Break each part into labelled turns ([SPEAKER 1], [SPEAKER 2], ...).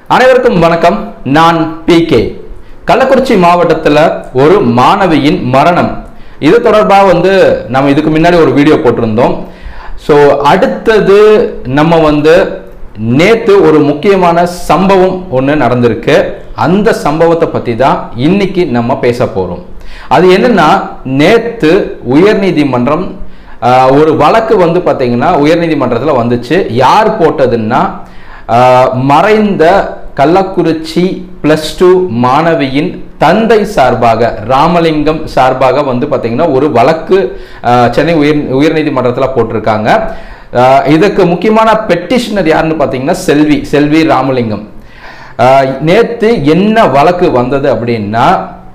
[SPEAKER 1] அனைவருக்கும் வணக்கம் நான் பி கே கள்ளக்குறிச்சி மாவட்டத்தில் ஒரு மாணவியின் மரணம் இது தொடர்பாக வந்து நம்ம இதுக்கு முன்னாடி ஒரு வீடியோ போட்டிருந்தோம் ஸோ அடுத்தது நம்ம வந்து நேத்து ஒரு முக்கியமான சம்பவம் ஒன்று நடந்திருக்கு அந்த சம்பவத்தை பற்றி தான் இன்னைக்கு நம்ம பேச போகிறோம் அது என்னன்னா நேத்து உயர்நீதிமன்றம் ஆஹ், ஒரு வழக்கு வந்து பார்த்தீங்கன்னா உயர்நீதிமன்றத்தில் வந்துச்சு யார் போட்டதுன்னா ஆஹ், மறைந்த கள்ளக்குறிச்சி ப்ளஸ் டூ மாணவியின் தந்தை சார்பாக ராமலிங்கம் சார்பாக வந்து பார்த்தீங்கன்னா ஒரு வழக்கு ஆஹ், சென்னை உயர் உயர்நீதிமன்றத்தில் போட்டிருக்காங்க ஆஹ், இதுக்கு முக்கியமான பெட்டிஷனர் யாருன்னு பார்த்தீங்கன்னா செல்வி செல்வி ராமலிங்கம் ஆஹ், நேத்து என்ன வழக்கு வந்தது அப்படின்னா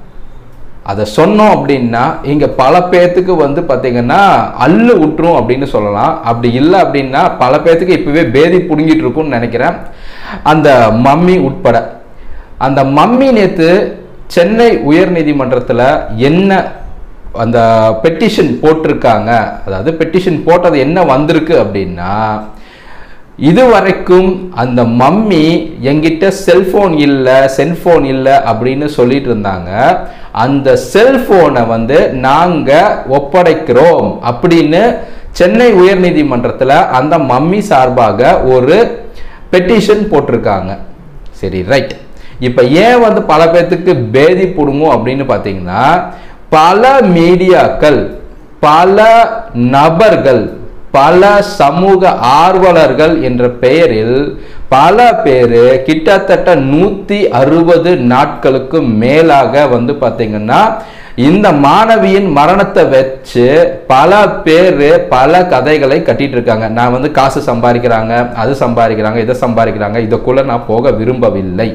[SPEAKER 1] அதை சொன்னோம் அப்படின்னா இங்க பல பேர்த்துக்கு வந்து பாத்தீங்கன்னா அள்ளு விட்டுரும் அப்படின்னு சொல்லலாம் அப்படி இல்லை அப்படின்னா பல பேர்த்துக்கு இப்பவே பேதி புடுங்கிட்டு இருக்கும்னு நினைக்கிறேன் அந்த மம்மி உட்பட அந்த மம்மி நேத்து சென்னை உயர்நீதிமன்றத்தில் என்ன அந்த பெட்டிஷன் போட்டிருக்காங்க அதாவது பெட்டிஷன் போட்டது என்ன வந்திருக்கு அப்படின்னா இதுவரைக்கும் அந்த மம்மி எங்கிட்ட செல்போன் இல்லை செல்போன் இல்லை அப்படின்னு சொல்லிட்டு இருந்தாங்க அந்த செல்போனை வந்து நாங்க ஒப்படைக்கிறோம் அப்படின்னு சென்னை உயர்நீதிமன்றத்தில் அந்த மம்மி சார்பாக ஒரு பெட்டிஷன் போட்டிருக்காங்க சரி ரைட் இப்போ ஏன் வந்து பல பேர்த்துக்கு பேதி புடுங்கும் அப்படின்னு பார்த்தீங்கன்னா பல மீடியாக்கள் பல நபர்கள் பல சமூக ஆர்வலர்கள் என்ற பெயரில் பல பேர் கிட்டத்தட்ட நூத்தி அறுபது நாட்களுக்கு மேலாக வந்து பார்த்தீங்கன்னா இந்த மாணவியின் மரணத்தை வச்சு பல பேர் பல கதைகளை கட்டிட்டு இருக்காங்க நான் வந்து காசு சம்பாதிக்கிறாங்க அது சம்பாதிக்கிறாங்க இதை சம்பாதிக்கிறாங்க இதுக்குள்ள நான் போக விரும்பவில்லை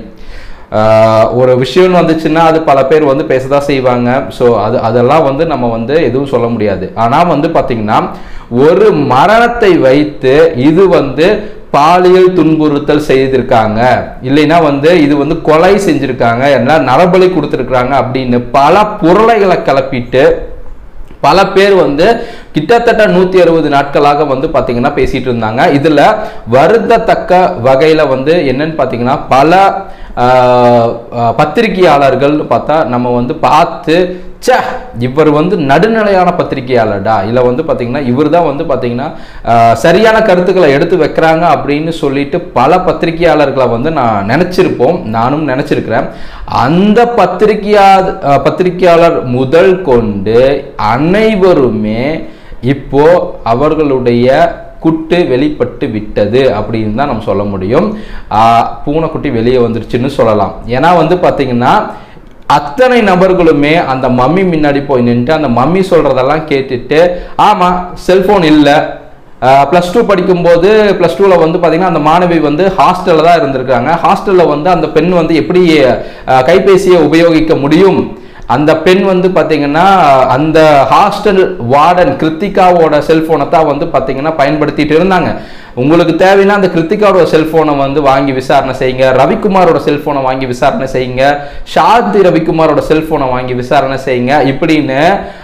[SPEAKER 1] ஆஹ் ஒரு விஷயம்னு வந்துச்சுன்னா அது பல பேர் வந்து பேசதான் செய்வாங்க ஸோ அது அதெல்லாம் வந்து நம்ம வந்து எதுவும் சொல்ல முடியாது ஆனால் வந்து பார்த்தீங்கன்னா ஒரு மரணத்தை வைத்து இது வந்து பாலியல் துன்புறுத்தல் செய்திருக்காங்க இல்லைன்னா வந்து இது வந்து கொலை செஞ்சிருக்காங்க எல்லாம் நரபலி கொடுத்துருக்காங்க அப்படின்னு பல பொருளைகளை கிளப்பிட்டு பல பேர் வந்து கிட்டத்தட்ட நூத்தி அறுபது நாட்களாக வந்து பாத்தீங்கன்னா பேசிட்டு இருந்தாங்க இதுல வருந்தத்தக்க வகையில வந்து என்னன்னு பாத்தீங்கன்னா பல ஆஹ், ஆஹ், பத்திரிகையாளர்கள் பார்த்தா நம்ம வந்து பார்த்து ச்சே இவர் வந்து நடுநிலையான பத்திரிகையாளர்டா இல்லை வந்து பார்த்தீங்கன்னா இவர் தான் வந்து பார்த்தீங்கன்னா ஆஹ், சரியான கருத்துக்களை எடுத்து வைக்கிறாங்க அப்படின்னு சொல்லிட்டு பல பத்திரிகையாளர்களை வந்து நான் நினச்சிருப்போம் நானும் நினச்சிருக்கிறேன் அந்த பத்திரிகையா ஆஹ், பத்திரிகையாளர் முதல் கொண்டு அனைவருமே இப்போ அவர்களுடைய குட்டு வெளிப்பட்டு விட்டது அப்படின்னு தான் நம்ம சொல்ல முடியும் ஆஹ், பூனைக்குட்டி வெளியே வந்துருச்சுன்னு சொல்லலாம் ஏன்னா வந்து பார்த்தீங்கன்னா அத்தனை நபர்களுமே அந்த மம்மி முன்னாடி போய் நின்றுட்டு அந்த மம்மி சொல்றதெல்லாம் கேட்டுட்டு ஆமா செல்போன் இல்லை ப்ளஸ் டூ படிக்கும்போது ப்ளஸ் டூவில் வந்து பார்த்தீங்கன்னா அந்த மாணவி வந்து ஹாஸ்டலில் தான் இருந்திருக்காங்க ஹாஸ்டலில் வந்து அந்த பெண் வந்து எப்படி அஹ், கைபேசியை உபயோகிக்க முடியும் அந்த பெண் வந்து பார்த்தீங்கன்னா அந்த ஹாஸ்டல் வார்டன் கிருத்திகாவோட செல்போனை தான் வந்து பார்த்தீங்கன்னா பயன்படுத்திட்டு இருந்தாங்க உங்களுக்கு தேவைன்னா அந்த கிருத்திகாவோட செல்போனை வந்து வாங்கி விசாரணை செய்யுங்க ரவிக்குமாரோட செல்போனை வாங்கி விசாரணை செய்யுங்க சாந்தி ரவிக்குமாரோட செல்போனை வாங்கி விசாரணை செய்யுங்க இப்படின்னு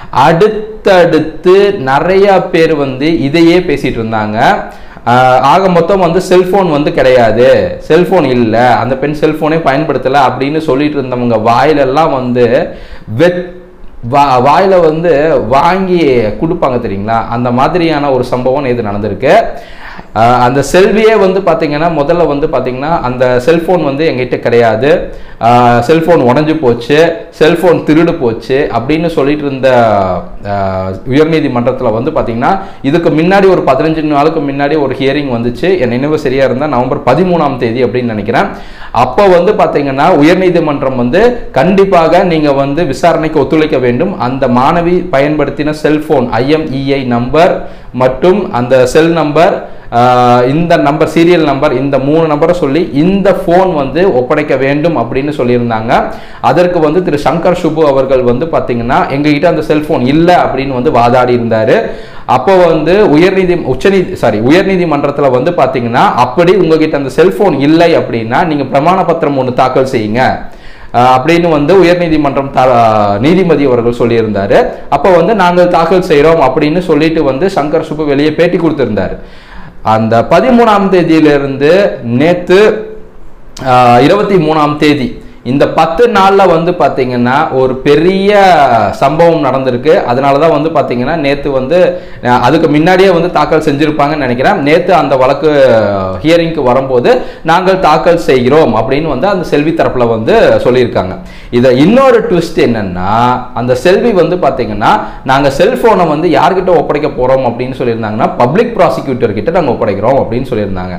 [SPEAKER 1] அடுத்தடுத்து நிறைய பேர் வந்து இதையே பேசிட்டு இருந்தாங்க ஆஹ் ஆக மொத்தம் வந்து செல்போன் வந்து கிடையாது செல்போன் இல்லை அந்த பெண் செல்போனே பயன்படுத்தலை அப்படின்னு சொல்லிட்டு இருந்தவங்க வாயிலெல்லாம் வந்து வெத் வா வாயில வந்து வாங்கி கொடுப்பாங்க தெரியுங்களா அந்த மாதிரியான ஒரு சம்பவம் இது நடந்திருக்கு ஆஹ் அந்த செல்வியே வந்து பார்த்தீங்கன்னா முதல்ல வந்து பார்த்தீங்கன்னா அந்த செல்போன் வந்து எங்கிட்ட கிடையாது செல்போன் உடஞ்சி போச்சு செல்போன் திருடு போச்சு அப்படின்னு சொல்லிட்டு இருந்த ஆஹ் உயர்நீதிமன்றத்தில் வந்து பார்த்தீங்கன்னா இதுக்கு முன்னாடி ஒரு பதினஞ்சு நாளுக்கு முன்னாடி ஒரு ஹியரிங் வந்துச்சு என் நினைவு சரியா இருந்தால் நவம்பர் பதிமூணாம் தேதி அப்படின்னு நினைக்கிறேன் அப்போ வந்து பார்த்தீங்கன்னா உயர்நீதிமன்றம் வந்து கண்டிப்பாக நீங்கள் வந்து விசாரணைக்கு ஒத்துழைக்க வேண்டும் அந்த மாணவி பயன்படுத்தின செல்போன் ஐஎம்இஐ நம்பர் மற்றும் அந்த செல் நம்பர் ஆஹ் இந்த நம்பர் சீரியல் நம்பர் இந்த மூணு நம்பரை சொல்லி இந்த ஃபோன் வந்து ஒப்படைக்க வேண்டும் அப்படின்னு சொல்லியிருந்தாங்க அதற்கு வந்து திரு சங்கர் சுப்பு அவர்கள் வந்து பார்த்தீங்கன்னா எங்ககிட்ட அந்த செல்போன் இல்லை அப்படின்னு வந்து வாதாடி இருந்தாரு அப்போ வந்து உயர்நீதி உச்சநீதி சாரி உயர்நீதிமன்றத்தில் வந்து பார்த்தீங்கன்னா அப்படி உங்ககிட்ட அந்த செல்போன் இல்லை அப்படின்னா நீங்கள் பிரமாண பத்திரம் ஒன்று தாக்கல் செய்யுங்க அஹ் அப்படின்னு வந்து உயர்நீதிமன்றம் த நீதிபதி அவர்கள் சொல்லியிருந்தாரு அப்போ வந்து நாங்கள் தாக்கல் செய்கிறோம் அப்படின்னு சொல்லிட்டு வந்து சங்கர் சுப்பு வெளியே பேட்டி கொடுத்திருந்தாரு அந்த பதிமூணாம் தேதியிலிருந்து நேத்து இருபத்தி மூணாம் தேதி இந்த பத்து நாளில் வந்து பார்த்தீங்கன்னா ஒரு பெரிய சம்பவம் நடந்திருக்கு அதனால தான் வந்து பார்த்தீங்கன்னா நேற்று வந்து அஹ், அதுக்கு முன்னாடியே வந்து தாக்கல் செஞ்சுருப்பாங்கன்னு நினைக்கிறேன் நேற்று அந்த வழக்கு ஹியரிங்க்கு வரும்போது நாங்கள் தாக்கல் செய்கிறோம் அப்படின்னு வந்து அந்த செல்வி தரப்பில் வந்து சொல்லியிருக்காங்க இதை இன்னொரு ட்விஸ்ட் என்னன்னா அந்த செல்வி வந்து பார்த்தீங்கன்னா நாங்கள் செல்ஃபோனை வந்து யார்கிட்ட ஒப்படைக்க போகிறோம் அப்படின்னு சொல்லியிருந்தாங்கன்னா பப்ளிக் ப்ராசிக்யூட்டர் கிட்ட நாங்கள் ஒப்படைக்கிறோம் அப்படின்னு சொல்லியிருந்தாங்க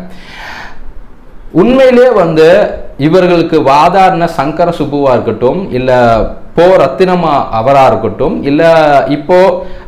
[SPEAKER 1] உண்மையிலே வந்து இவர்களுக்கு வாதாடின சங்கர சுப்புவா இருக்கட்டும் இல்ல போ ரத்தினமா அவரா இருக்கட்டும் இல்ல இப்போ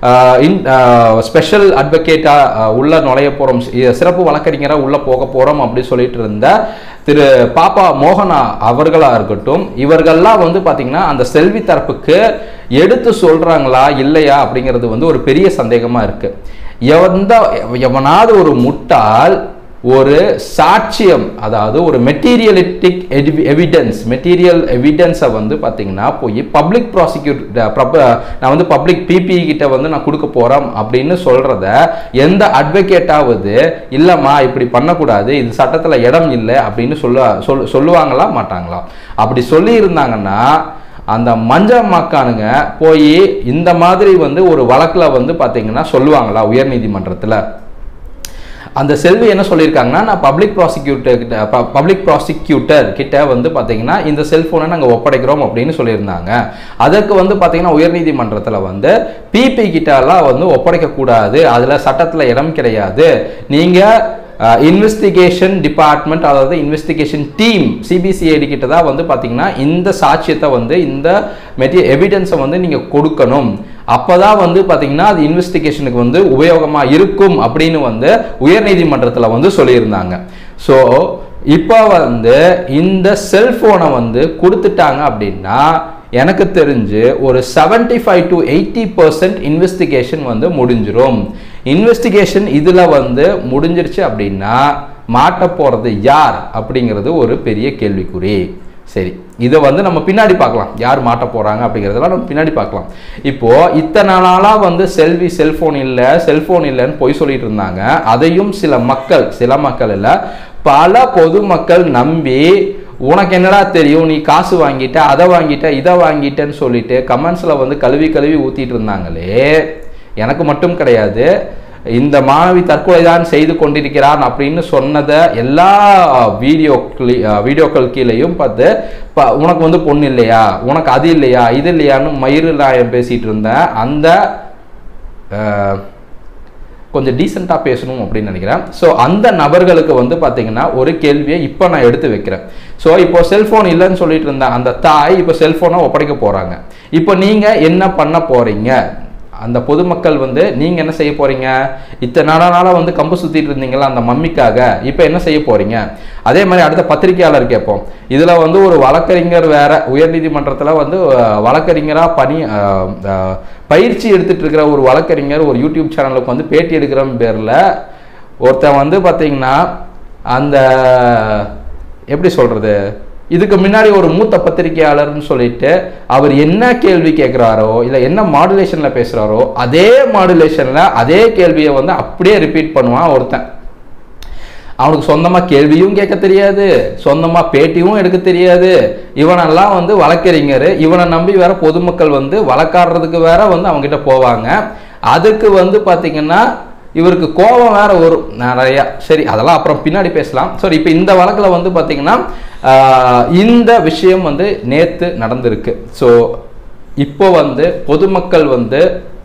[SPEAKER 1] ஸ்பெஷல் அட்வொகேட்டா உள்ள நுழைய போறோம் சி- சிறப்பு வழக்கறிஞரா உள்ள போக போறோம் அப்படி சொல்லிட்டு இருந்த திரு பாப்பா மோகனா அவர்களா இருக்கட்டும் இவர்கள்லாம் வந்து பாத்தீங்கன்னா அந்த செல்வி தரப்புக்கு எடுத்து சொல்றாங்களா இல்லையா அப்படிங்கிறது வந்து ஒரு பெரிய சந்தேகமா இருக்கு எவந்த எவனாவது ஒரு முட்டாள் ஒரு சாட்சியம் அதாவது ஒரு மெட்டீரியலிட்டிக் எவிடன்ஸ் மெட்டீரியல் எவிடன்ஸை வந்து பார்த்தீங்கன்னா போய் பப்ளிக் ப்ராசிக்யூட் நான் வந்து பப்ளிக் பிபி கிட்ட வந்து நான் கொடுக்க போகிறேன் அப்படின்னு சொல்கிறத எந்த அட்வொகேட்டாவது இல்லைம்மா இப்படி பண்ணக்கூடாது இது சட்டத்தில் இடம் இல்லை அப்படின்னு சொல்ல சொல் சொல்லுவாங்களா மாட்டாங்களா அப்படி சொல்லி இருந்தாங்கன்னா அந்த மஞ்ச மக்கானுங்க போய் இந்த மாதிரி வந்து ஒரு வழக்கில் வந்து பார்த்தீங்கன்னா சொல்லுவாங்களா உயர்நீதிமன்றத்தில் அந்த செல்வி என்ன சொல்லியிருக்காங்கன்னா நான் பப்ளிக் ப்ராசிக்யூட்டர் கிட்ட பப்ளிக் ப்ராசிக்யூட்டர் கிட்ட வந்து பார்த்தீங்கன்னா இந்த செல்ஃபோனை நாங்கள் ஒப்படைக்கிறோம் அப்படின்னு சொல்லியிருந்தாங்க அதற்கு வந்து பார்த்தீங்கன்னா உயர்நீதிமன்றத்தில் வந்து பிபி கிட்டலாம் வந்து ஒப்படைக்கக்கூடாது அதில் சட்டத்தில் இடம் கிடையாது நீங்கள் இன்வெஸ்டிகேஷன் டிபார்ட்மெண்ட் அதாவது இன்வெஸ்டிகேஷன் டீம் சிபிசிஐடி கிட்ட தான் வந்து பார்த்தீங்கன்னா இந்த சாட்சியத்தை வந்து இந்த மெட்டீ எவிடன்ஸை வந்து நீங்கள் கொடுக்கணும் அப்பதான் வந்து பார்த்தீங்கன்னா அது இன்வெஸ்டிகேஷனுக்கு வந்து உபயோகமாக இருக்கும் அப்படின்னு வந்து உயர்நீதிமன்றத்தில் வந்து சொல்லியிருந்தாங்க ஸோ இப்போ வந்து இந்த செல்ஃபோனை வந்து கொடுத்துட்டாங்க அப்படின்னா எனக்கு தெரிஞ்சு ஒரு 75 five to eighty percent investigation வந்து முடிஞ்சிரும் இன்வெஸ்டிகேஷன் இதில் வந்து முடிஞ்சிருச்சு அப்படின்னா மாட்ட போகிறது யார் அப்படிங்கிறது ஒரு பெரிய கேள்விக்குறி சரி இதை வந்து நம்ம பின்னாடி பார்க்கலாம் யார் மாட்ட போறாங்க அப்படிங்கிறதெல்லாம் நம்ம பின்னாடி பார்க்கலாம் இப்போ இத்தனை நாளா வந்து செல்வி செல்போன் இல்லை செல்போன் இல்லைன்னு பொய் சொல்லிட்டு இருந்தாங்க அதையும் சில மக்கள் சில மக்கள் இல்லை பல பொதுமக்கள் நம்பி உனக்கு என்னடா தெரியும் நீ காசு வாங்கிட்ட அதை வாங்கிட்ட இதை வாங்கிட்டேன்னு சொல்லிட்டு கமெண்ட்ஸில் வந்து கழுவி கழுவி ஊத்திட்டு இருந்தாங்களே எனக்கு மட்டும் கிடையாது இந்த மாணவி தற்கொலை தான் செய்து கொண்டிருக்கிறான் அப்படின்னு சொன்னதை எல்லா வீடியோ வீடியோக்கள் கீழேயும் பார்த்து ப- உனக்கு வந்து பொண்ணு இல்லையா உனக்கு அது இல்லையா இது இல்லையான்னு மயிறு நாயம் பேசிட்டு இருந்தேன் அந்த அஹ், கொஞ்சம் டீசெண்டாக பேசணும் அப்படின்னு நினைக்கிறேன் ஸோ அந்த நபர்களுக்கு வந்து பார்த்தீங்கன்னா ஒரு கேள்வியை இப்போ நான் எடுத்து வைக்கிறேன் ஸோ இப்போ செல்ஃபோன் இல்லைன்னு சொல்லிட்டு இருந்த அந்த தாய் இப்போ செல்ஃபோனை ஒப்படைக்க போகிறாங்க இப்போ நீங்கள் என்ன பண்ண போகிறீங்க அந்த பொதுமக்கள் வந்து நீங்கள் என்ன செய்ய போகிறீங்க இத்தனை நாளா நாளா வந்து கம்பு சுற்றிட்டு இருந்தீங்களா அந்த மம்மிக்காக இப்போ என்ன செய்ய போகிறீங்க அதே மாதிரி அடுத்த பத்திரிகையாளர் கேட்போம் இதில் வந்து ஒரு வழக்கறிஞர் வேற உயர்நீதிமன்றத்தில் வந்து அஹ், வழக்கறிஞராக பணி அஹ், அஹ், பயிற்சி எடுத்துட்டு இருக்கிற ஒரு வழக்கறிஞர் ஒரு யூடியூப் சேனலுக்கு வந்து பேட்டி எடுக்கிற பேரில் ஒருத்தன் வந்து பார்த்தீங்கன்னா அந்த எப்படி சொல்றது இதுக்கு முன்னாடி ஒரு மூத்த பத்திரிகையாளர்னு சொல்லிட்டு அவர் என்ன கேள்வி கேட்குறாரோ இல்லை என்ன மாடுலேஷனில் பேசுகிறாரோ அதே மாடுலேஷனில் அதே கேள்வியை வந்து அப்படியே ரிப்பீட் பண்ணுவான் ஒருத்தன் அவனுக்கு சொந்தமா கேள்வியும் கேட்க தெரியாது சொந்தமா பேட்டியும் எடுக்க தெரியாது இவனெல்லாம் வந்து வழக்கறிஞர் இவனை நம்பி வேற பொதுமக்கள் வந்து வழக்காடுறதுக்கு வேற வந்து அவங்ககிட்ட போவாங்க அதுக்கு வந்து பாத்தீங்கன்னா இவருக்கு கோபம் வேற வரும் நிறையா சரி அதெல்லாம் அப்புறம் பின்னாடி பேசலாம் சரி இப்போ இந்த வழக்கில் வந்து பார்த்தீங்கன்னா ஆஹ், இந்த விஷயம் வந்து நேத்து நடந்திருக்கு ஸோ இப்போ வந்து பொதுமக்கள் வந்து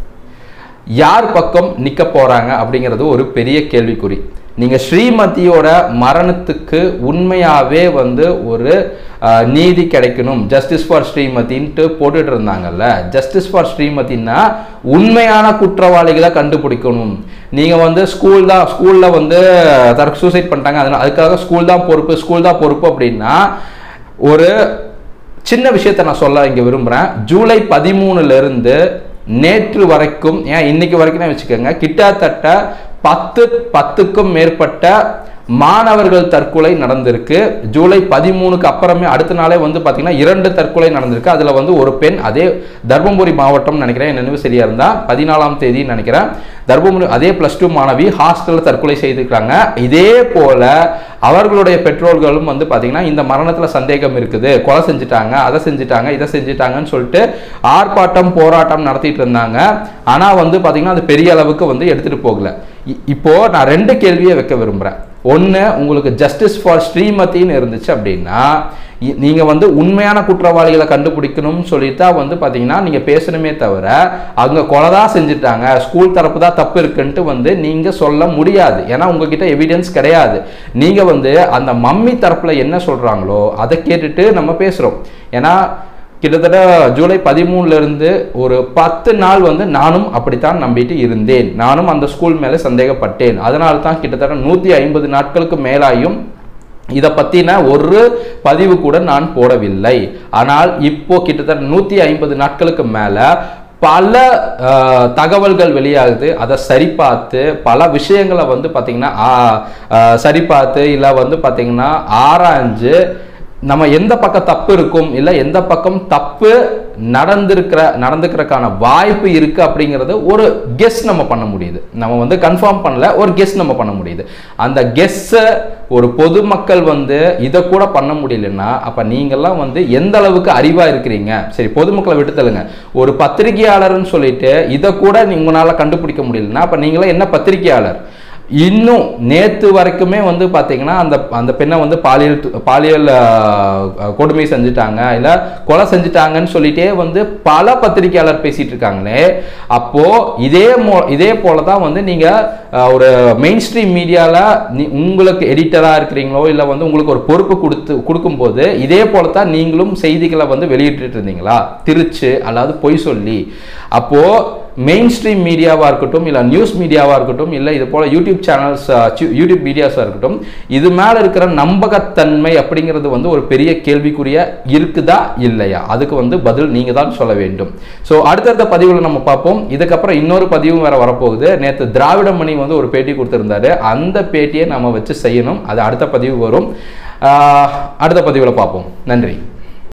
[SPEAKER 1] யார் பக்கம் நிக்க போறாங்க அப்படிங்கிறது ஒரு பெரிய கேள்விக்குறி நீங்க ஸ்ரீமதியோட மரணத்துக்கு உண்மையாவே வந்து ஒரு அஹ், நீதி கிடைக்கணும் ஜஸ்டிஸ் ஃபார் ஸ்ரீமதின்ட்டு போட்டுட்டு இருந்தாங்கல்ல ஜஸ்டிஸ் ஃபார் ஸ்ரீமதினா உண்மையான குற்றவாளிகளை கண்டுபிடிக்கணும் நீங்க வந்து ஸ்கூல் தான் ஸ்கூல்ல வந்து தற்கு சூசைட் பண்ணிட்டாங்க அதனால அதுக்காக ஸ்கூல் தான் பொறுப்பு ஸ்கூல் தான் பொறுப்பு அப்படின்னா ஒரு சின்ன விஷயத்தை நான் சொல்ல இங்க விரும்புறேன் ஜூலை பதிமூணுல இருந்து நேற்று வரைக்கும் ஏன் இன்னைக்கு வரைக்கும் தான் வச்சுக்கோங்க கிட்டத்தட்ட பத்து பத்துக்கும் மேற்பட்ட மாணவர்கள் தற்கொலை நடந்திருக்கு ஜூலை பதிமூணுக்கு அப்புறமே அடுத்த நாளே வந்து பார்த்தீங்கன்னா இரண்டு தற்கொலை நடந்திருக்கு அதில் வந்து ஒரு பெண் அதே தர்மபுரி மாவட்டம் நினைக்கிறேன் என் நினைவு சரியா இருந்தா பதினாலாம் தேதி நினைக்கிறேன் தர்மபுரி அதே பிளஸ் டூ மாணவி ஹாஸ்டலில் தற்கொலை செய்திருக்காங்க இதே போல அவர்களுடைய பெற்றோர்களும் வந்து பார்த்தீங்கன்னா இந்த மரணத்தில் சந்தேகம் இருக்குது கொலை செஞ்சுட்டாங்க அதை செஞ்சுட்டாங்க இதை செஞ்சுட்டாங்கன்னு சொல்லிட்டு ஆர்ப்பாட்டம் போராட்டம் நடத்திட்டு இருந்தாங்க ஆனால் வந்து பார்த்தீங்கன்னா அது பெரிய அளவுக்கு வந்து எடுத்துகிட்டு போகல இ- இப்போ நான் ரெண்டு கேள்வியை வைக்க விரும்புகிறேன் ஒன்று உங்களுக்கு ஜஸ்டிஸ் ஃபார் ஸ்ரீமதின்னு இருந்துச்சு அப்படின்னா இ- நீங்க வந்து உண்மையான குற்றவாளிகளை கண்டுபிடிக்கணும்னு சொல்லிட்டா வந்து பாத்தீங்கன்னா நீங்க பேசணுமே தவிர அவங்க கொலைதான் செஞ்சுட்டாங்க ஸ்கூல் தரப்பு தான் தப்பு இருக்குன்ட்டு வந்து நீங்க சொல்ல முடியாது ஏன்னா உங்ககிட்ட எவிடன்ஸ் கிடையாது நீங்க வந்து அந்த மம்மி தரப்புல என்ன சொல்றாங்களோ அதை கேட்டுட்டு நம்ம பேசுறோம் ஏன்னா கிட்டத்தட்ட ஜூலை பதிமூணுல இருந்து ஒரு பத்து நாள் வந்து நானும் அப்படித்தான் நம்பிட்டு இருந்தேன் நானும் அந்த ஸ்கூல் மேல சந்தேகப்பட்டேன் அதனால தான் கிட்டத்தட்ட நூத்தி ஐம்பது நாட்களுக்கு மேலாயும் இதை பத்தின ஒரு பதிவு கூட நான் போடவில்லை ஆனால் இப்போ கிட்டத்தட்ட நூத்தி ஐம்பது நாட்களுக்கு மேல பல அஹ், தகவல்கள் வெளியாகுது அதை சரி பார்த்து பல விஷயங்களை வந்து பார்த்தீங்கன்னா ஆ- அஹ், சரி பார்த்து இல்லை வந்து பார்த்தீங்கன்னா ஆராய்ஞ்சு நம்ம எந்த பக்கம் தப்பு இருக்கும் இல்லை எந்த பக்கம் தப்பு நடந்திருக்கிற நடந்துக்கிறதுக்கான வாய்ப்பு இருக்கு அப்படிங்கிறது ஒரு கெஸ் நம்ம பண்ண முடியுது நம்ம வந்து கன்ஃபார்ம் பண்ணல ஒரு கெஸ் நம்ம பண்ண முடியுது அந்த கெஸ்ஸை ஒரு பொதுமக்கள் வந்து இதை கூட பண்ண முடியலன்னா அப்ப நீங்கெல்லாம் வந்து எந்த அளவுக்கு அறிவா இருக்கிறீங்க சரி பொதுமக்களை விட்டு தள்ளுங்க ஒரு பத்திரிகையாளர்னு சொல்லிட்டு இதை கூட உங்களால கண்டுபிடிக்க முடியலன்னா அப்ப நீங்களாம் என்ன பத்திரிகையாளர் இன்னும் நேத்து வரைக்குமே வந்து பாத்தீங்கன்னா அந்த அந்த பெண்ணை வந்து பாலியல் து- பாலியல் ஆஹ், ஆஹ், கொடுமை செஞ்சுட்டாங்க இல்ல கொலை செஞ்சுட்டாங்கன்னு சொல்லிட்டே வந்து பல பத்திரிகையாளர் பேசிட்டு இருக்காங்களே அப்போ இதே மோ இதே போல தான் வந்து நீங்க ஆஹ், ஒரு மெயின் ஸ்ட்ரீம் மீடியால நீ உங்களுக்கு எடிட்டரா இருக்கிறீங்களோ இல்ல வந்து உங்களுக்கு ஒரு பொறுப்பு கொடுத்து கொடுக்கும்போது இதே போல தான் நீங்களும் செய்திகளை வந்து வெளியிட்டு இருந்தீங்களா திருச்சு அல்லாது பொய் சொல்லி அப்போ மெயின் ஸ்ட்ரீம் மீடியாவாக இருக்கட்டும் இல்லை நியூஸ் மீடியாவாக இருக்கட்டும் இல்லை இது போல் யூடியூப் சேனல்ஸ் யூடியூப் மீடியாஸாக இருக்கட்டும் இது மேலே இருக்கிற நம்பகத்தன்மை அப்படிங்கிறது வந்து ஒரு பெரிய கேள்விக்குறிய இருக்குதா இல்லையா அதுக்கு வந்து பதில் நீங்கள் தான் சொல்ல வேண்டும் ஸோ அடுத்தடுத்த பதிவில் நம்ம பார்ப்போம் இதுக்கப்புறம் இன்னொரு பதிவும் வேற வரப்போகுது நேற்று திராவிட மணி வந்து ஒரு பேட்டி கொடுத்துருந்தாரு அந்த பேட்டியை நம்ம வச்சு செய்யணும் அது அடுத்த பதிவு வரும் ஆஹ் அடுத்த பதிவில் பார்ப்போம் நன்றி